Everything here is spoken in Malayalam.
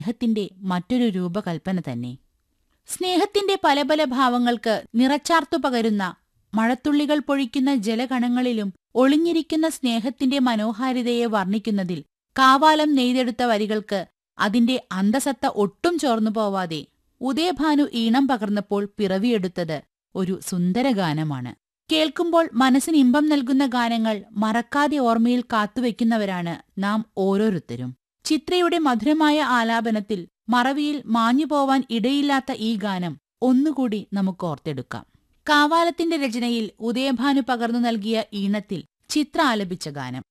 സ്നേഹത്തിന്റെ മറ്റൊരു രൂപകൽപ്പന തന്നെ സ്നേഹത്തിന്റെ പല പല ഭാവങ്ങൾക്ക് നിറച്ചാർത്തു പകരുന്ന മഴത്തുള്ളികൾ പൊഴിക്കുന്ന ജലകണങ്ങളിലും ഒളിഞ്ഞിരിക്കുന്ന സ്നേഹത്തിന്റെ മനോഹാരിതയെ വർണ്ണിക്കുന്നതിൽ കാവാലം നെയ്തെടുത്ത വരികൾക്ക് അതിന്റെ അന്തസത്ത ഒട്ടും ചോർന്നു പോവാതെ ഉദയഭാനു ഈണം പകർന്നപ്പോൾ പിറവിയെടുത്തത് ഒരു സുന്ദരഗാനമാണ് കേൾക്കുമ്പോൾ മനസ്സിന് ഇമ്പം നൽകുന്ന ഗാനങ്ങൾ മറക്കാതെ ഓർമ്മയിൽ കാത്തുവെക്കുന്നവരാണ് നാം ഓരോരുത്തരും ചിത്രയുടെ മധുരമായ ആലാപനത്തിൽ മറവിയിൽ മാഞ്ഞുപോവാൻ ഇടയില്ലാത്ത ഈ ഗാനം ഒന്നുകൂടി നമുക്ക് ഓർത്തെടുക്കാം കാവാലത്തിന്റെ രചനയിൽ ഉദയഭാനു പകർന്നു നൽകിയ ഈണത്തിൽ ചിത്ര ആലപിച്ച ഗാനം